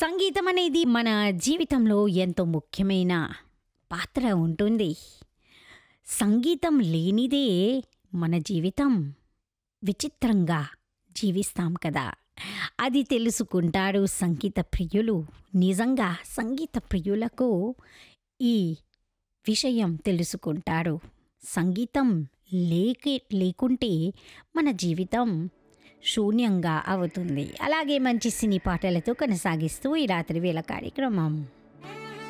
సంగీతం అనేది మన జీవితంలో ఎంతో ముఖ్యమైన పాత్ర ఉంటుంది సంగీతం లేనిదే మన జీవితం విచిత్రంగా జీవిస్తాం కదా అది తెలుసుకుంటారు సంగీత ప్రియులు నిజంగా సంగీత ప్రియులకు ఈ విషయం తెలుసుకుంటారు సంగీతం లేకే లేకుంటే మన జీవితం శూన్యంగా అవుతుంది అలాగే మంచి సినీ పాటలతో కొనసాగిస్తూ ఈ రాత్రి వేళ కార్యక్రమం